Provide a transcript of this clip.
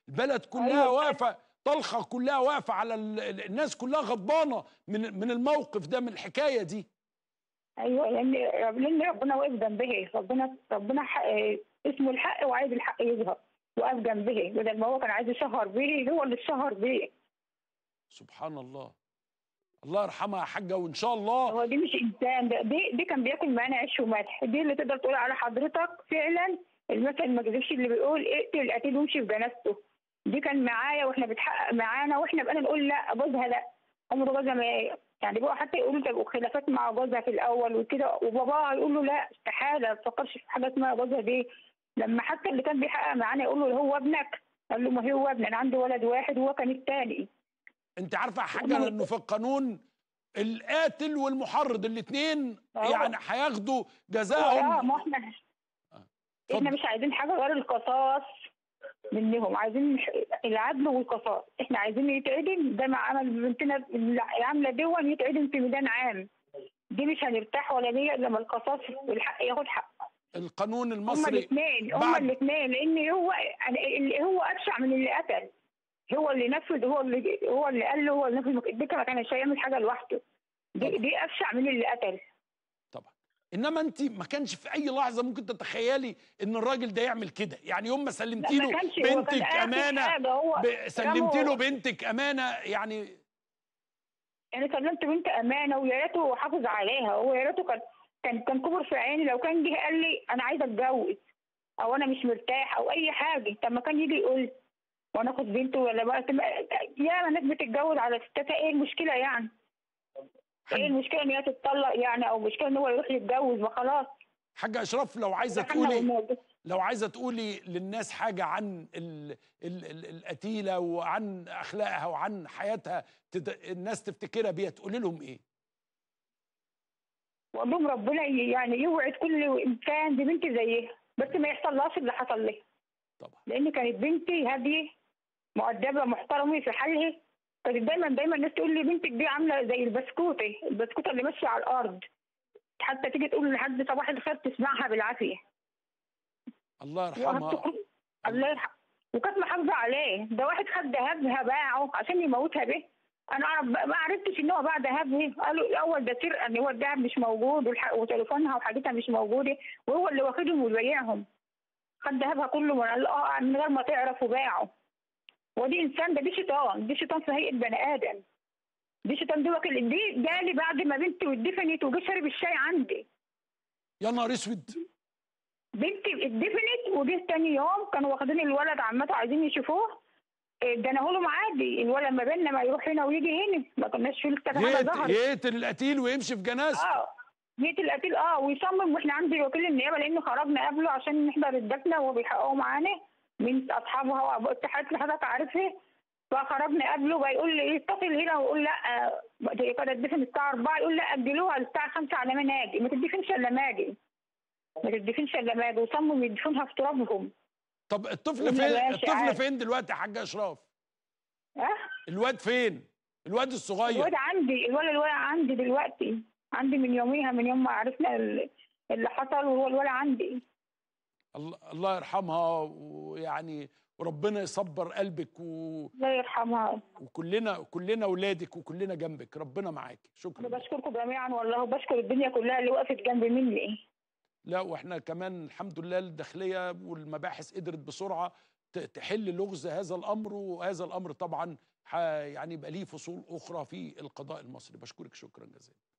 البلد كلها أيوة. واقفه طلخه كلها واقفه على ال- ال- الناس كلها غضبانه من من الموقف ده من الحكايه دي ايوه لان لان ربنا واقف جنبه ربنا ربنا حق اسمه الحق وعايز الحق يظهر وقف جنبه بدل ما هو كان عايز يشهر بيه هو اللي اتشهر بيه سبحان الله الله يرحمها يا حاجه وان شاء الله هو دي مش انسان ده دي دي كان بياكل معانا عيش وملح دي اللي تقدر تقول على حضرتك فعلا المثل ما كذبش اللي بيقول اقتل القتيل وامشي في جنازته دي كان معايا واحنا بتحقق معانا واحنا بقينا نقول لا جوزها لا عمره جوزها ما يعني بقى حتى يقولوا تبقوا خلافات مع جوزها في الاول وكده وباباها يقول له لا استحاله ما تفكرش في حاجه اسمها جوزها دي لما حتى اللي كان بيحقق معانا يقول له هو ابنك قال له ما هو ابني انا عندي ولد واحد وهو كان الثاني انت عارفه يا حاجه انه في القانون القاتل والمحرض الاثنين آه. يعني هياخدوا اه جزاهم ما احنا احنا اتفضل. مش عايزين حاجه غير القصاص منهم عايزين العدل والقصاص احنا عايزين يتعدم زي ما عمل بنتنا اللي عامله دون يتعدم في ميدان عام دي مش هنرتاح ولا ليه إلا لما القصاص والحق ياخد حقه القانون هما المصري الاثنين بعد- هما الاثنين لان هو اللي هو ابشع من اللي قتل هو اللي نفذ هو اللي هو اللي قال له هو اللي نفذ دي ما كانش هيعمل حاجه لوحده دي, طبعا. دي ابشع من اللي قتل طبعا انما انت ما كانش في اي لحظه ممكن تتخيلي ان الراجل ده يعمل كده يعني يوم ما سلمتي لا، ما له كانش- هو كان بنتك آخر امانه حاجة، هو ب- سلمتي رموا- له بنتك امانه يعني يعني كلمت بنت امانه ويا ريته حافظ عليها هو يا ريته كان كان كان كبر في عيني لو كان جه قال لي انا عايزه اتجوز او انا مش مرتاح او اي حاجه طب ما كان يجي يقول وانا اخد بنته ولا بقى يا ناس بتتجوز على ستاتها ايه المشكله يعني؟ ايه المشكله ان هي تتطلق يعني او مشكله ان هو يروح يتجوز ما خلاص حاجه اشراف لو عايزه دخلنا تقولي والموضوع. لو عايزه تقولي للناس حاجه عن ال ال ال القتيله وعن اخلاقها وعن حياتها تد... الناس تفتكرها بيها تقولي لهم ايه واقول لهم ربنا ي- يعني يوعد كل انسان ببنت زيها بس ما يحصلهاش اللي حصل لها طبعا لان كانت بنتي هاديه مؤدبه محترمه في حالها كانت دايما دايما الناس تقول لي بنتك دي عامله زي البسكوته البسكوته اللي ماشيه على الارض حتى تيجي تقول لحد صباح الخير تسمعها بالعافيه الله يرحمها وهتقول- الله يرحم وكانت محافظه عليه ده واحد خد ذهبها باعه عشان يموتها به انا أعرف ما عرفتش ان هو باع ذهبها قالوا الاول ده سرقه ان هو الذهب مش موجود والح- وتليفونها وحاجتها مش موجوده وهو اللي واخدهم وبيبيعهم خد ذهبها كله من الله من غير ما تعرف وباعه ودي انسان ده دي شيطان دي شيطان في هيئه بني ادم دي شيطان دي وكيل دي جالي بعد ما بنتي اتدفنت وجه شرب الشاي عندي يا نهار اسود بنتي اتدفنت وجه تاني يوم كانوا واخدين الولد عمته عايزين يشوفوه ادانا لهم عادي الولد ما بيننا ما يروح هنا ويجي هنا ما كناش في لسه حاجه يقت- ظهرت يقتل القتيل ويمشي في جنازته اه جيت القتيل اه ويصمم واحنا عند وكيل النيابه لانه خرجنا قبله عشان نحضر الدفنه وهو بيحققوا معانا من اصحابها واتحاد اللي حضرتك عارفها فخرجنا قبله بقى يقول لي اتصل هنا ويقول لا آه، دي كانت تدفن الساعه 4 يقول لا اجلوها للساعه 5 على ما اجي ما تدفنش الا ما اجي ما تدفنش الا ما اجي وصمم يدفنها في ترابهم طب الطفل قلنا فين ماشي الطفل عادي. فين دلوقتي يا حاج اشراف اه الواد فين الواد الصغير الواد عندي الولد الولد عندي دلوقتي عندي من يوميها من يوم ما عرفنا ال- اللي حصل وهو الولد عندي الله الله يرحمها ويعني وربنا يصبر قلبك و... الله يرحمها وكلنا كلنا اولادك وكلنا جنبك ربنا معاك انا شكرا بشكركم جميعا والله وبشكر الدنيا كلها اللي وقفت جنب مني لا واحنا كمان الحمد لله الداخليه والمباحث قدرت بسرعه ت- تحل لغز هذا الامر وهذا الامر طبعا ح- يعني يبقى ليه فصول اخرى في القضاء المصري بشكرك شكرا جزيلا